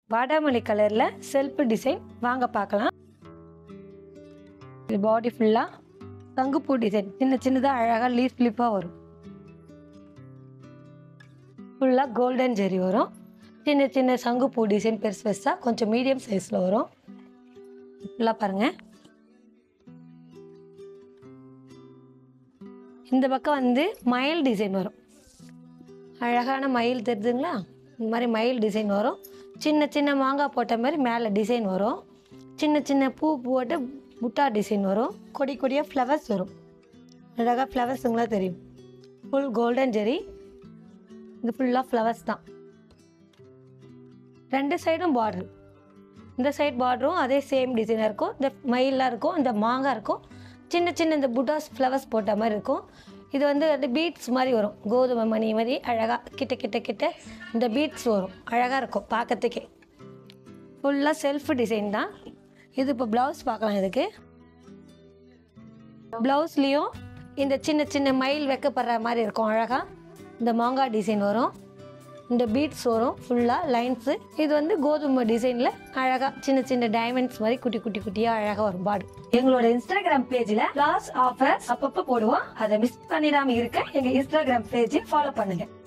வாடாமல்லி கலரில் self design வாங்க பார்க்கலாம் இது பாடி ஃபுல்லாக சங்குப்பூ டிசைன் சின்ன சின்னதாக அழகாக லீஃப் லீஃபாக வரும் ஃபுல்லாக கோல்டன் ஜெரி வரும் சின்ன சின்ன சங்குப்பூ டிசைன் பெருசு பெருசாக கொஞ்சம் மீடியம் சைஸில் வரும் ஃபுல்லாக பாருங்கள் இந்த பக்கம் வந்து மயில் டிசைன் வரும் அழகான மயில் தெரியுதுங்களா இந்த மாதிரி மயில் டிசைன் வரும் சின்ன சின்ன மாங்காய் போட்ட மாதிரி மேலே டிசைன் வரும் சின்ன சின்ன பூ போட்டு புட்டா டிசைன் வரும் கொடி கொடியாக ஃப்ளவர்ஸ் வரும் அழகாக ஃப்ளவர்ஸுங்களா தெரியும் ஃபுல் கோல்டன் ஜெரி இது ஃபுல்லாக ஃப்ளவர்ஸ் தான் ரெண்டு சைடும் பார்டர் இந்த சைட் பார்டரும் அதே சேம் டிசைனாக இருக்கும் இந்த மயிலாக இருக்கும் இந்த மாங்காய் இருக்கும் சின்ன சின்ன இந்த புட்டாஸ் ஃப்ளவர்ஸ் போட்ட மாதிரி இருக்கும் இது வந்து வந்து பீட்ஸ் மாதிரி வரும் கோதுமை மணி மாதிரி அழகாக கிட்ட கிட்ட கிட்ட இந்த பீட்ஸ் வரும் அழகாக இருக்கும் பார்க்கறதுக்கே ஃபுல்லாக செல்ஃப் டிசைன் தான் இது இப்போ ப்ளவுஸ் பார்க்கலாம் இதுக்கு ப்ளவுஸ்லேயும் இந்த சின்ன சின்ன மயில் வைக்கப்படுற மாதிரி இருக்கும் அழகாக இந்த மாங்காய் டிசைன் வரும் இந்த பீட்ஸ் வரும் ஃபுல்லாக லைன்ஸு இது வந்து கோதுமை டிசைனில் அழகாக சின்ன சின்ன டைமண்ட்ஸ் மாதிரி குட்டி குட்டி குட்டியாக அழகாக வரும் பாடு எங்களோட இன்ஸ்டாகிராம் பேஜில் கிளாஸ் ஆஃபர்ஸ் அப்பப்போ போடுவோம் அதை மிஸ் பண்ணிடாம இருக்க எங்கள் இன்ஸ்டாகிராம் பேஜை ஃபாலோ பண்ணுங்கள்